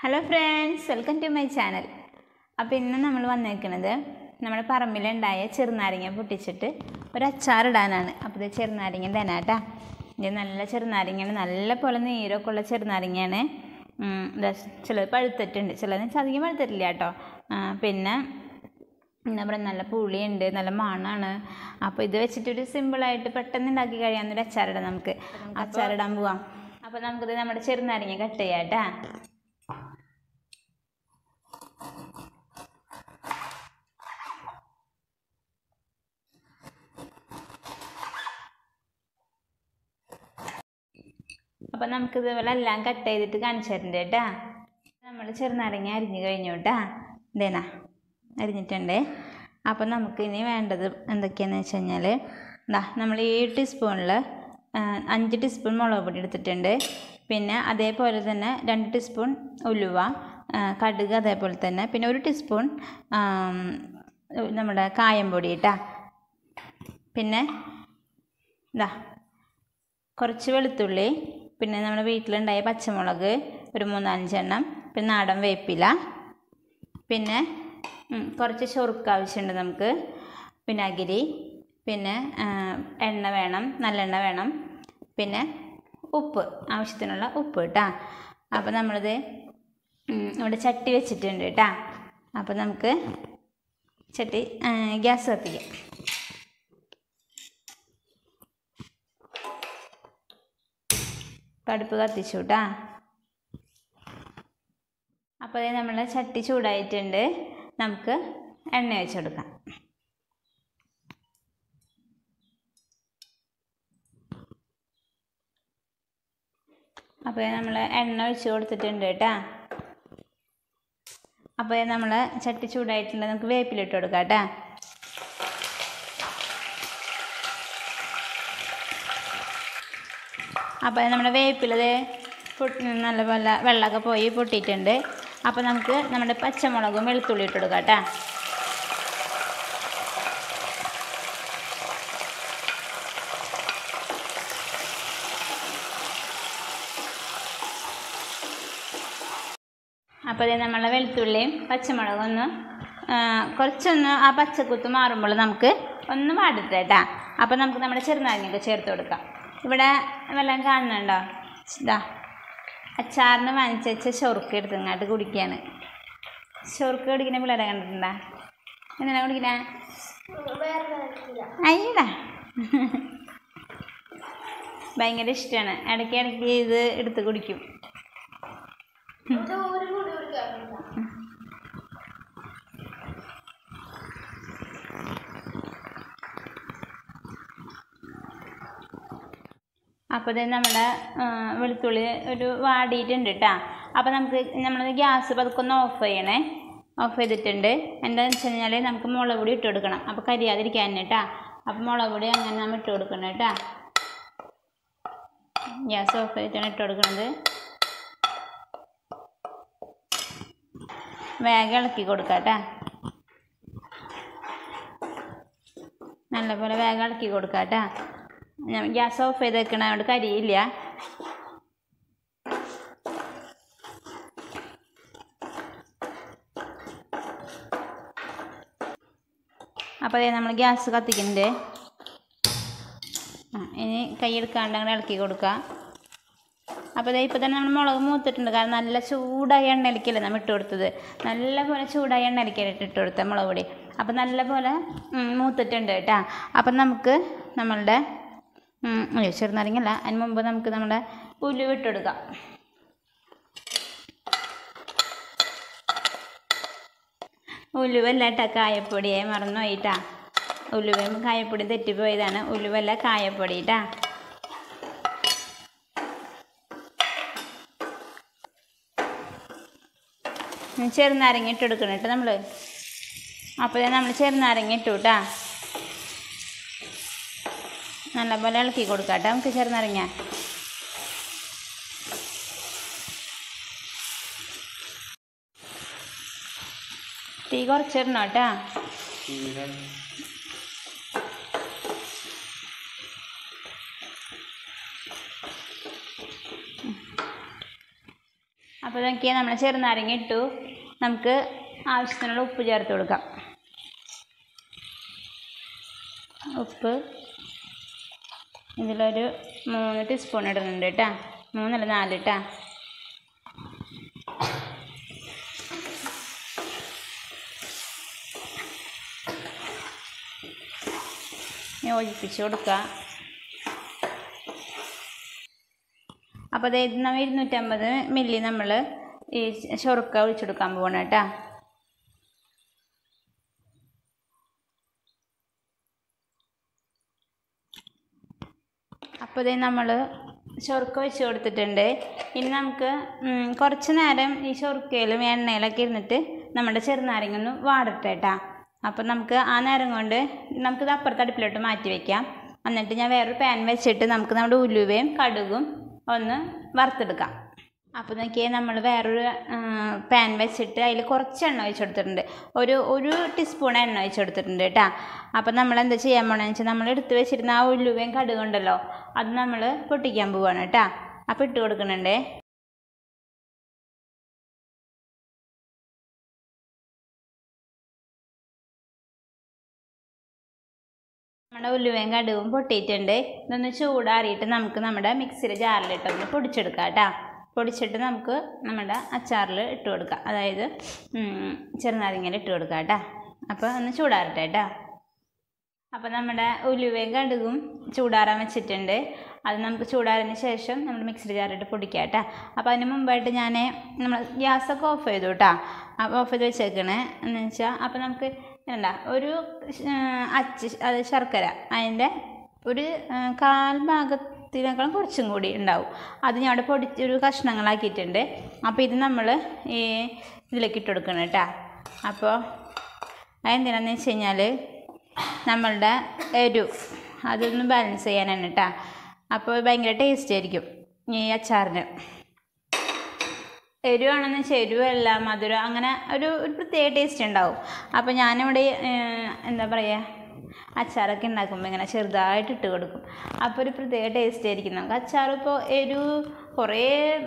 Hello friends welcome to my channel അപ്പോൾ ഇന്ന് നമ്മൾ വന്നേക്കുന്നത് നമ്മുടെ പറമ്പിലുണ്ടായ ചെറുനാരങ്ങ പൊട്ടിച്ചിട്ട് ഒരു അച്ചാറിടാനാണ് അപ്പോൾ ഇത് ചെറുനാരങ്ങ തനാട്ടാ ഇത് നല്ല ചെറുനാരങ്ങയാണ് നല്ല പോലെ നീരൊക്കെ ഉള്ള ചെറുനാരങ്ങയാണ് ഉം, ദാ ചിലത് പഴുത്തിട്ടുണ്ട് ചിലത് വെച്ചാൽ അധികം പഴുത്തിട്ടില്ല കേട്ടോ ആ, പിന്നെ എന്താ പറയുക നല്ല പുളിയുണ്ട് നല്ല മണമാണ് അപ്പോൾ ഇത് വെച്ചിട്ടൊരു സിമ്പിളായിട്ട് പെട്ടെന്ന് ഉണ്ടാക്കി കഴിയാവുന്നൊരു അച്ചാറിടാം നമുക്ക് അച്ചാറിടാൻ പോവാം അപ്പോൾ നമുക്കിത് നമ്മുടെ ചെറുനാരങ്ങ കട്ട് ചെയ്യാം കേട്ടാ അപ്പം നമുക്കിത് ഇതുപോലെ എല്ലാം കട്ട് ചെയ്തിട്ട് കാണിച്ചു തരണ്ട് കേട്ടാ നമ്മൾ ചെറുനാരങ്ങ അരിഞ്ഞു കഴിഞ്ഞു കേട്ടാ ഇതേനാ അരിഞ്ഞിട്ടുണ്ട് അപ്പം നമുക്ക് ഇനി വേണ്ടത് എന്തൊക്കെയാണെന്ന് വെച്ച് കഴിഞ്ഞാൽ ദാ നമ്മൾ ഈ ടീസ്പൂണിൽ അഞ്ച് ടീസ്പൂൺ മുളക് പൊടി എടുത്തിട്ടുണ്ട് പിന്നെ അതേപോലെ തന്നെ രണ്ട് ടീസ്പൂൺ ഉലുവ ആ, കടുക് അതേപോലെ തന്നെ പിന്നെ ഒരു ടീസ്പൂൺ ആം, നമ്മുടെ കായം പൊടി കേട്ടാ പിന്നെ ഇതാ കുറച്ച് വെളുത്തുള്ളി പിന്നെ നമ്മുടെ വീട്ടിലുണ്ടായ പച്ചമുളക് ഒരു മൂന്നാലഞ്ചെണ്ണം പിന്നെ നാടൻ വേപ്പില പിന്നെ ഉം, കുറച്ച് ചൊറുക്ക് ആവശ്യമുണ്ട് നമുക്ക് വിനാഗിരി പിന്നെ ആ, എണ്ണ വേണം നല്ലെണ്ണ വേണം പിന്നെ ഉപ്പ് ആവശ്യത്തിനുള്ള ഉപ്പ് കേട്ടോ അപ്പോൾ നമ്മളിത് ഉം, ഇവിടെ ചട്ടി വെച്ചിട്ടുണ്ട് കേട്ടോ അപ്പോൾ നമുക്ക് ചട്ടി ആ, ഗ്യാസ് കത്തിക്കാം അടുപ്പ് കത്തിച്ചു കേട്ടാ അപ്പോൾ ഇത് നമ്മൾ ചട്ടി ചൂടായിട്ടുണ്ട് നമുക്ക് എണ്ണ ഒഴിച്ച് കൊടുക്കാം അപ്പോൾ നമ്മൾ എണ്ണ ഒഴിച്ച് കൊടുത്തിട്ടുണ്ട് കേട്ടാ അപ്പോൾ നമ്മൾ ചട്ടി ചൂടായിട്ടുണ്ട് നമുക്ക് വേപ്പിലിട്ട് കൊടുക്കാം കേട്ടാ അപ്പോൾ നമ്മുടെ വേപ്പിലത് നല്ലപോലെ വെള്ളമൊക്കെ പോയി പൊട്ടിയിട്ടുണ്ട് അപ്പോൾ നമുക്ക് നമ്മുടെ പച്ചമുളകും വെളുത്തുള്ളി ഇട്ട് കൊടുക്കാം കേട്ടോ അപ്പോൾ ഇത് നമ്മളെ വെളുത്തുള്ളിയും പച്ചമുളകും ഒന്ന് ആ, കുറച്ചൊന്ന് ആ പച്ചക്കുത്ത് മാറുമ്പോൾ നമുക്ക് ഒന്ന് വാടിട്ട് കേട്ടാ അപ്പോൾ നമുക്ക് നമ്മുടെ ചെറുനാരങ്ങയൊക്കെ ചേർത്ത് കൊടുക്കാം ഇവിടെ വല്ലതും കാണുന്നുണ്ടോ ഇതാ അച്ചാറിന് വാങ്ങിച്ച് വെച്ച ചൊറുക്ക് എടുത്ത് ഇങ്ങോട്ട് കുടിക്കുകയാണ് ചൊറുക്ക് കുടിക്കുന്ന പിള്ളേരെ കണ്ടിട്ടുണ്ടാ എന്തിനാ കുടിക്കണേ അയ്യടാ ഭയങ്കര ഇഷ്ടമാണ് ഇടയ്ക്ക് ഇടയ്ക്ക് ഇത് എടുത്ത് കുടിക്കും അപ്പോൾ ഇത് നമ്മുടെ ആ, വെളുത്തുള്ളി ഒരു വാടിയിട്ടുണ്ട് കേട്ടോ അപ്പോൾ നമുക്ക് നമ്മൾ ഗ്യാസ് പതുക്കെ ഒന്ന് ഓഫ് ചെയ്യണേ ഓഫ് ചെയ്തിട്ടുണ്ട് എന്താണെന്ന് വെച്ച് കഴിഞ്ഞാൽ നമുക്ക് മുളക് പൊടി ഇട്ട് കൊടുക്കണം അപ്പോൾ കരിയാതിരിക്കാൻ കേട്ടോ അപ്പോൾ മുളക് പൊടി അങ്ങനെ നമ്മൾ ഇട്ട് കൊടുക്കണം കേട്ടോ ഗ്യാസ് ഓഫ് ചെയ്തിട്ടാണ് ഇട്ട് കൊടുക്കുന്നത് വേഗം ഇളക്കി കൊടുക്കാം കേട്ടോ നല്ലപോലെ വേഗം ഇളക്കി കൊടുക്കാം കേട്ടോ ഞാൻ ഗ്യാസ് ഓഫ് ചെയ്ത് വെക്കണ അതുകൊണ്ട് കരിയില്ല അപ്പോൾ അതേ നമ്മൾ ഗ്യാസ് കത്തിക്കുന്നുണ്ട് ആ ഇനി കൈയെടുക്കാണ്ട് അങ്ങനെ ഇളക്കി കൊടുക്കുക അപ്പോൾ ദേ ഇപ്പോൾ തന്നെ നമ്മൾ മുളക് മൂത്തിട്ടുണ്ട് കാരണം നല്ല ചൂടായ എണ്ണയിലേക്കല്ലേ നമ്മൾ ഇട്ട് കൊടുത്തത് നല്ല പോലെ ചൂടായ എണ്ണയിലേക്കല്ലേ ഇട്ട് കൊടുത്ത മുളക് പൊടി അപ്പോൾ നല്ല പോലെ ഉം, മൂത്തിട്ടുണ്ട് കേട്ടോ അപ്പം നമുക്ക് നമ്മളുടെ ഉം, അയ്യോ ചെറുനാരങ്ങല്ല അതിന് മുമ്പ് നമുക്ക് നമ്മുടെ ഉലുവ ഇട്ട് കൊടുക്കാം ഉലുവല്ല കേട്ടോ കായപ്പൊടിയെ മറന്നു പോയിട്ടാ ഉലുവയും കായപ്പൊടി തെറ്റിപ്പോയതാണ് ഉലുവല്ല കായപ്പൊടി കേട്ടാ ഇനി ചെറുനാരങ്ങ ഇട്ട് കൊടുക്കണം കേട്ടോ നമ്മൾ അപ്പോൾ നമ്മൾ ചെറുനാരങ്ങ ഇട്ടു കേട്ടാ നല്ലപോലെ ഇളക്കി കൊടുക്കാം കേട്ടോ നമുക്ക് ചെറുനാരങ്ങ തീ കുറച്ചിടണം കേട്ടോ അപ്പോൾ അപ്പോൾ നോക്കിയാൽ നമ്മൾ ചെറുനാരങ്ങ ഇട്ടു നമുക്ക് ആവശ്യത്തിനുള്ള ഉപ്പ് ചേർത്ത് കൊടുക്കാം ഉപ്പ് ഇതിലൊരു മൂന്ന് ടീസ്പൂൺ ഇടുന്നുണ്ട് കേട്ടോ മൂന്നല്ല നാല് കേട്ടോ യോജിപ്പിച്ച് കൊടുക്കുക അപ്പോൾ അതായത് നമ്മൾ ഇരുന്നൂറ്റമ്പത് മില്ലി നമ്മൾ ഈ ചൊറുക്ക ഒഴിച്ചെടുക്കാൻ പോകണം കേട്ടോ അപ്പോൾ ഇതേ നമ്മൾ ചൊറുക്ക വെച്ച് കൊടുത്തിട്ടുണ്ട് ഇനി നമുക്ക് ഉം, കുറച്ച് നേരം ഈ ചൊറുക്കയിലും എണ്ണയിലൊക്കെ ഇരുന്നിട്ട് നമ്മുടെ ചെറുനാരങ്ങ ഒന്ന് വാടട്ടെ കേട്ടോ അപ്പോൾ നമുക്ക് ആ നേരം കൊണ്ട് നമുക്കിത് അപ്പുറത്തെ അടുപ്പിലോട്ട് മാറ്റി വെക്കാം എന്നിട്ട് ഞാൻ വേറൊരു പാൻ വെച്ചിട്ട് നമുക്ക് നമ്മുടെ ഉലുവയും കടുകും ഒന്ന് വറുത്തെടുക്കാം അപ്പോൾ നോക്കിയാൽ നമ്മൾ വേറൊരു പാൻ വെച്ചിട്ട് അതിൽ കുറച്ച് എണ്ണ ഒഴിച്ച് കൊടുത്തിട്ടുണ്ട് ഒരു ഒരു ടീസ്പൂൺ എണ്ണ ഒഴിച്ച് കൊടുത്തിട്ടുണ്ട് കേട്ടോ അപ്പോൾ നമ്മൾ എന്താ ചെയ്യാൻ പോകണമെന്ന് വെച്ചാൽ നമ്മൾ എടുത്ത് വെച്ചിരുന്ന ആ ഉലുവയും കടുകും ഉണ്ടല്ലോ അത് നമ്മൾ പൊട്ടിക്കാൻ പോവാണ് കേട്ടോ അപ്പോൾ ഇട്ട് കൊടുക്കുന്നുണ്ടേ നമ്മുടെ ഉലുവയും കടുവും പൊട്ടിയിട്ടുണ്ട് ഇതൊന്ന് ചൂടാറിയിട്ട് നമുക്ക് നമ്മുടെ മിക്സിയുടെ ജാറിലിട്ടൊന്ന് പൊടിച്ചെടുക്കാം കേട്ടോ പൊടിച്ചിട്ട് നമുക്ക് നമ്മുടെ അച്ചാറിൽ ഇട്ട് കൊടുക്കാം അതായത് ഉം, ചെറുനാരങ്ങയിൽ ഇട്ട് കൊടുക്കാം കേട്ടോ അപ്പോൾ ഒന്ന് ചൂടാറട്ടെ കേട്ടോ അപ്പോൾ നമ്മുടെ ഉലുവയും കടുകും ചൂടാറാൻ വെച്ചിട്ടുണ്ട് അത് നമുക്ക് ചൂടാറിന് ശേഷം നമ്മൾ മിക്സിയുടെ ജാറിട്ട് പൊടിക്കാം കേട്ടോ അപ്പോൾ അതിന് മുമ്പായിട്ട് ഞാൻ നമ്മൾ ഗ്യാസൊക്കെ ഓഫ് ചെയ്തു കേട്ടോ അപ്പോൾ ഓഫ് ചെയ്ത് വെച്ചേക്കണേ എന്ന് വെച്ചാൽ അപ്പോൾ നമുക്ക് എന്താ ഒരു ആ, അച്ച് അത് ശർക്കര അതിൻ്റെ ഒരു ആ, കാൽ ഭാഗത്തിനേക്കാളും കുറച്ചും കൂടി ഉണ്ടാവും അത് ഞാൻ അവിടെ പൊടിച്ച് ഒരു കഷ്ണങ്ങളാക്കിയിട്ടുണ്ട് അപ്പോൾ ഇത് നമ്മൾ ഈ ഇതിലേക്ക് ഇട്ട് കൊടുക്കണം കേട്ടോ അപ്പോൾ അതെന്തിനാന്ന് വെച്ച് കഴിഞ്ഞാൽ നമ്മളുടെ എരു അതൊന്ന് ബാലൻസ് ചെയ്യാനാണ് കേട്ടോ അപ്പോൾ ഭയങ്കര ടേസ്റ്റ് ആയിരിക്കും ഈ അച്ചാറിന് എരിവാണെന്ന് വെച്ചാൽ എരിവല്ല മധുരം അങ്ങനെ ഒരു ഒരു പ്രത്യേക ടേസ്റ്റ് ഉണ്ടാവും അപ്പോൾ ഞാനിവിടെ ഏഹ്, എന്താ പറയുക അച്ചാറൊക്കെ ഉണ്ടാക്കുമ്പോൾ ഇങ്ങനെ ചെറുതായിട്ട് ഇട്ട് കൊടുക്കും അപ്പോൾ ഒരു പ്രത്യേക ടേസ്റ്റ് ആയിരിക്കും നമുക്ക് അച്ചാർ ഇപ്പോൾ എരിവ് കുറേ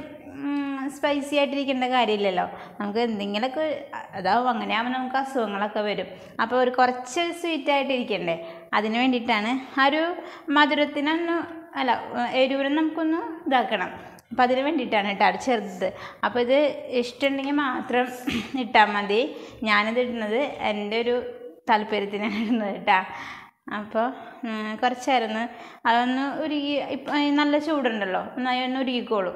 സ്പൈസി ആയിട്ടിരിക്കേണ്ട കാര്യമില്ലല്ലോ നമുക്ക് എന്തെങ്കിലുമൊക്കെ അതാവും അങ്ങനെയാകുമ്പോൾ നമുക്ക് അസുഖങ്ങളൊക്കെ വരും അപ്പോൾ ഒരു കുറച്ച് സ്വീറ്റ് ആയിട്ടിരിക്കണ്ടേ അതിന് വേണ്ടിയിട്ടാണ് ആ ഒരു മധുരത്തിനൊന്ന് അല്ല എരിവിന് നമുക്കൊന്ന് ഇതാക്കണം അപ്പം അതിന് വേണ്ടിയിട്ടാണ് കേട്ടോ അത് ചെറുത് അപ്പോൾ ഇത് ഇഷ്ടമുണ്ടെങ്കിൽ മാത്രം ഇട്ടാൽ മതി ഞാനിത് ഇടുന്നത് എൻ്റെ ഒരു താല്പര്യത്തിനാണ് ഇടുന്നത് കേട്ടോ അപ്പോൾ കുറച്ചായിരുന്നു അതൊന്ന് ഉരുകി ഇപ്പം നല്ല ചൂടുണ്ടല്ലോ നന്നായി ഒന്ന് ഉരുകിക്കോളും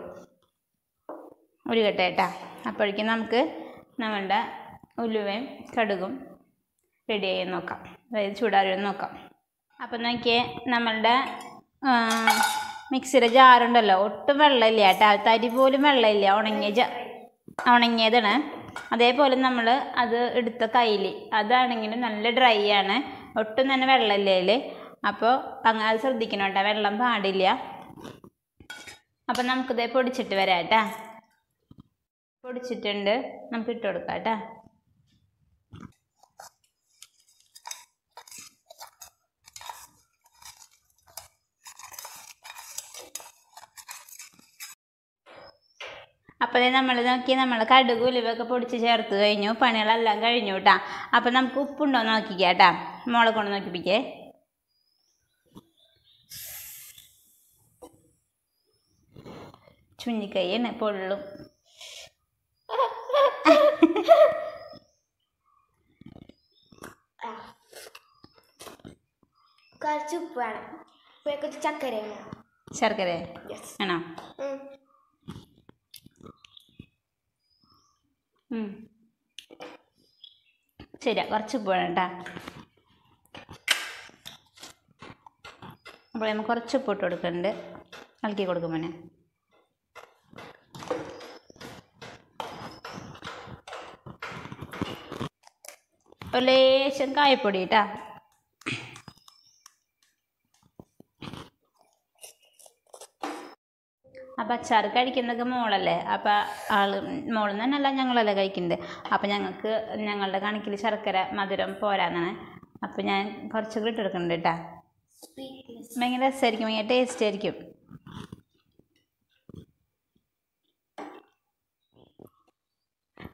ഉരുകട്ടെ കേട്ടോ അപ്പോഴേക്കും നമുക്ക് നമ്മളുടെ ഉലുവയും കടുകും റെഡി ആയി നോക്കാം അതായത് ചൂടാറിയെന്ന് നോക്കാം അപ്പം നോക്കിയേ നമ്മളുടെ ആ, മിക്സിയുടെ ജാറുണ്ടല്ലോ ഒട്ടും വെള്ളമില്ല കേട്ടോ തരി പോലും വെള്ളമില്ല ഉണങ്ങിയ ജ ഉണങ്ങിയതാണ് അതേപോലെ നമ്മൾ അത് എടുത്ത കയ്യിൽ അതാണെങ്കിലും നല്ല ഡ്രൈ ആണ് ഒട്ടും തന്നെ വെള്ളമില്ല അതിൽ അപ്പോൾ അങ്ങനെ അത് ശ്രദ്ധിക്കണം കേട്ടോ വെള്ളം പാടില്ല അപ്പം നമുക്കിത് പൊടിച്ചിട്ട് വരാം കേട്ടോ പൊടിച്ചിട്ടുണ്ട് നമുക്ക് ഇട്ട് കൊടുക്കാം കേട്ടോ അപ്പോൾ നമ്മൾ നോക്കി നമ്മൾ കടുക് ഉലുവൊക്കെ പൊടിച്ച് ചേർത്ത് കഴിഞ്ഞു പണികളെല്ലാം കഴിഞ്ഞു കേട്ടാ അപ്പം നമുക്ക് ഉപ്പുണ്ടോ എന്ന് നോക്കിക്കാം കേട്ടാ മോളെ കൊണ്ട് നോക്കിപ്പിക്കേ ചുഞ്ഞിക്കൈയാണ് പൊള്ളും കുറച്ച് ഉപ്പ് വേണം പിന്നെ കുറച്ച് ചക്കര വേണം ശർക്കര യെസ് ആണോ ഉം. ശരിയാ കുറച്ച് ഉപ്പ് വേണം കേട്ടാ അപ്പോൾ നമ്മൾ കുറച്ച് ഉപ്പ് ഇട്ട് കൊടുക്കുന്നുണ്ട് ഇളക്കി കൊടുക്കും മോനെ ഒരു ലേശം കായപ്പൊടി കേട്ടാ അപ്പം അച്ചാർ കഴിക്കുന്നതൊക്കെ മോളല്ലേ അപ്പം ആള് മോളിൽ നിന്ന് തന്നെയല്ല ഞങ്ങളല്ലേ കഴിക്കുന്നത് അപ്പം ഞങ്ങൾക്ക് ഞങ്ങളുടെ കണക്കിൽ ശർക്കര മധുരം പോരാന്നാണ് അപ്പം ഞാൻ കുറച്ചൊക്കെ ഇട്ടെടുക്കുന്നുണ്ട് കേട്ടോ സ്വീറ്റ്നെസ് ഭയങ്കര രസമായിരിക്കും ഭയങ്കര ടേസ്റ്റ് ആയിരിക്കും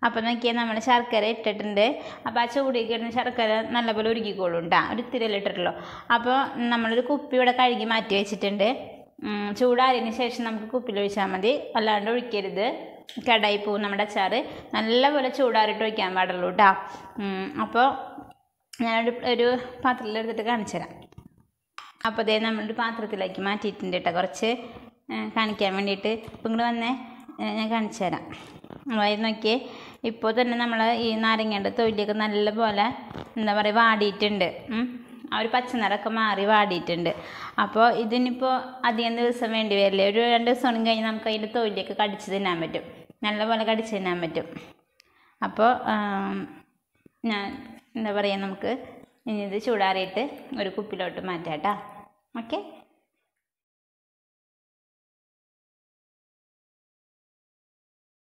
അപ്പോൾ നോക്കിയാൽ നമ്മൾ ശർക്കര ഇട്ടിട്ടുണ്ട് അപ്പോൾ ആ ചൂടിലേക്ക് ഇടുന്ന ശർക്കര നല്ലപോലെ ഉരുക്കിക്കോളും കേട്ടോ ഒരു ഇത്തിരിയല്ലേ ഇട്ടിട്ടുള്ളൂ അപ്പോൾ നമ്മളൊരു കുപ്പി ഇവിടെ കഴുകി മാറ്റി വെച്ചിട്ടുണ്ട് ഉം, ചൂടാറിയതിന് ശേഷം നമുക്ക് കുപ്പിയിൽ ഒഴിച്ചാൽ മതി അല്ലാണ്ട് ഒഴിക്കരുത് കടായി പോവും നമ്മുടെ അച്ചാറ് നല്ലപോലെ ചൂടാറിയിട്ട് ഒഴിക്കാൻ പാടുള്ളൂ കേട്ടോ അപ്പോൾ ഞാനൊരു ഒരു പാത്രത്തിലെടുത്തിട്ട് കാണിച്ചു തരാം അപ്പോൾ അതേ നമ്മളൊരു പാത്രത്തിലേക്ക് മാറ്റിയിട്ടുണ്ട് കേട്ടോ കുറച്ച് ഏ, കാണിക്കാൻ വേണ്ടിയിട്ട് ഇപ്പം ഇങ്ങോട്ട് വന്നേ ഏ, ഞാൻ കാണിച്ചു തരാം അതായത് നോക്കിയേ ഇപ്പോൾ തന്നെ നമ്മൾ ഈ നാരങ്ങയുടെ തൊലിയൊക്കെ നല്ലപോലെ എന്താ പറയുക വാടിയിട്ടുണ്ട് ഉം. ആ ഒരു പച്ചനിറമൊക്കെ മാറി വാടിയിട്ടുണ്ട് അപ്പോൾ ഇതിനിപ്പോൾ അധികം ദിവസം വേണ്ടി വരില്ലേ ഒരു രണ്ട് ദിവസം കഴിഞ്ഞ് നമുക്ക് അതിൻ്റെ തൊലിയൊക്കെ കടിച്ച് തിന്നാൻ പറ്റും നല്ലപോലെ കടിച്ച് തിന്നാൻ പറ്റും അപ്പോൾ ആം, ഞാൻ എന്താ പറയുക നമുക്ക് ഇനി ഇത് ചൂടാറിയിട്ട് ഒരു കുപ്പിലോട്ട് മാറ്റാം കേട്ടോ ഓക്കെ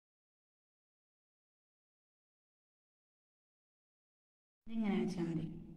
ഇങ്ങനെ വെച്ചാൽ മതി